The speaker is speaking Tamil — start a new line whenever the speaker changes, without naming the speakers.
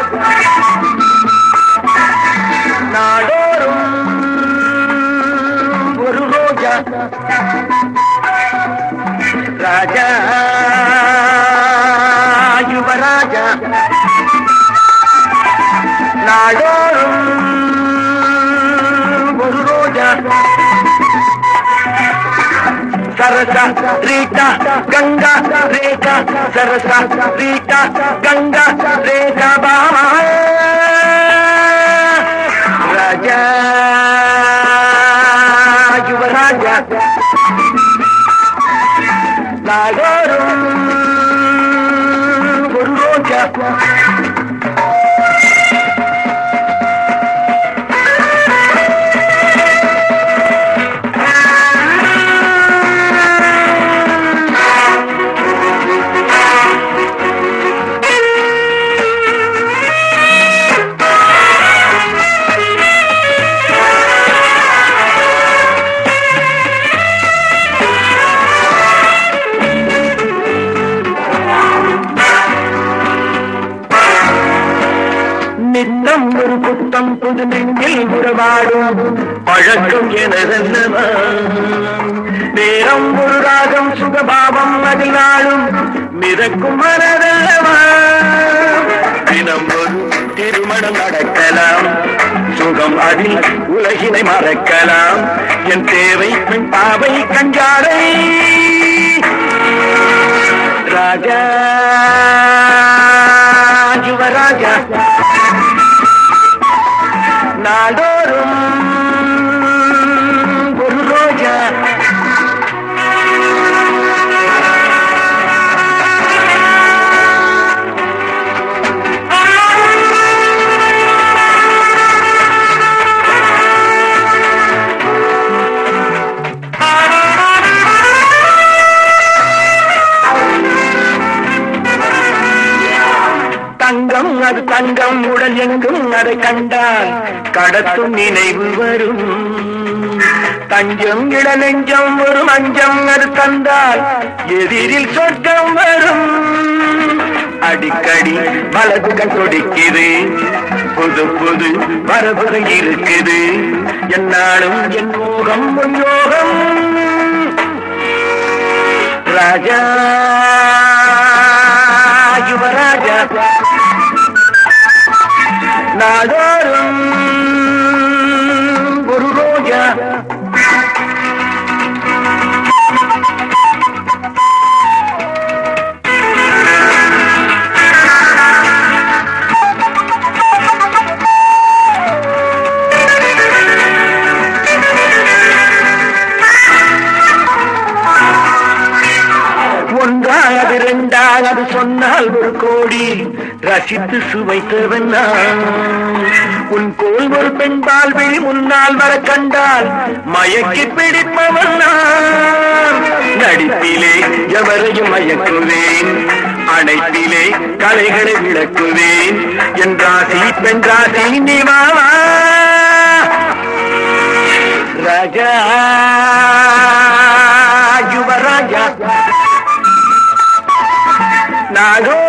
நாடோறும் ஒரு ரோஜா ராஜா யுவராஜா நாடோறும் ஒரு ரோஜா சரசா ரீட்டா கங்கா ரேகா சரசா ரீட்டா கங்கா ரேகா பாமா ராஜா யுவராஜா நாடோறும் ஒரு ரோஜா நித்தம் ஒரு புத்தம் புது நெஞ்சில் உறவாடும் பழக்கம் எனதல்லவா நேரம் ஒரு ராகம் சுகபாவம் அதில் நாளும் மிதக்கும் மனதல்லவா தினம் ஒரு திருமணம் நடக்கலாம் சுகம் அதில் உலகினை மறக்கலாம் என் தேவை பெண் பாவை கஞ்சாடை ராஜா யுவராஜா நாடோறும் ஒரு ரோஜா தங்கம் அது தங்கம் உடல் எங்கும் அதை கண்டால் கடத்தும் நினைவு வரும் தஞ்சம் இட நெஞ்சம் ஒரு மஞ்சம் அது தந்தால் எதிரில் சொர்க்கம் வரும் அடிக்கடி வலதுகள் துடிக்குது புது புது வரவுகள் இருக்குது என்னாலும் என் மோகம் உன் யோகம் ராஜா யுவராஜா நாடோறும் ஒரு ரோஜா ஒன்றாவது இரண்டாவது சொன்னால் ஒரு கோடி ரசித்து சுவைத்தவன் நான் உன் போல் ஒரு பெண் வாழ்வில் முன்னால் வர கண்டால் மயக்கி பிடிப்பவன் நான் நடிப்பிலே எவரையும் மயக்குவேன் அனைத்திலே கலைகளை விளக்குவேன் என் ராசி பெண் ராசி நிவா ராஜா யுவராஜா நாடோ